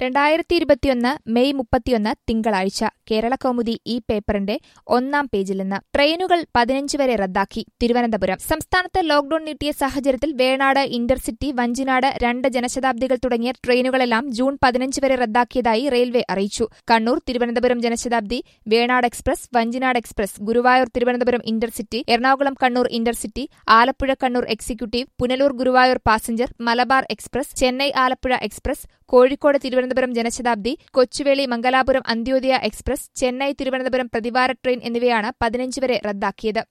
രണ്ടായിരത്തി ഇരുപത്തിയൊന്ന് മെയ് മുപ്പത്തിയൊന്ന് തിങ്കളാഴ്ച കേരളകൗമുദി ഈ പേപ്പറിന്റെ ഒന്നാം പേജിൽ നിന്ന് ട്രെയിനുകൾ പതിനഞ്ച് വരെ റദ്ദാക്കി തിരുവനന്തപുരം സംസ്ഥാനത്ത് ലോക്ഡൌൺ നീട്ടിയ സാഹചര്യത്തിൽ വേണാട് ഇന്റർസിറ്റി വഞ്ചിനാട് രണ്ട് ജനശതാബ്ദികൾ തുടങ്ങിയ ട്രെയിനുകളെല്ലാം ജൂൺ പതിനഞ്ച് വരെ റദ്ദാക്കിയതായി റെയിൽവേ അറിയിച്ചു Kannur Thiruvananthapuram Janshatabdi Venad express Vanchinad express Guruvayur Thiruvananthapuram intercity Ernakulam Kannur intercity Alappuzha Kannur executive Punalur Guruvayur passenger Malabar express Chennai Alappuzha express Kozhikode Thiruvananthapuram Janshatabdi Kochuveli Mangalapuram Antyodaya express Chennai Thiruvananthapuram പ്രതിവാര ട്രെയിൻ എന്നിവയാണ് പതിനഞ്ച് വരെ റദ്ദാക്കിയത്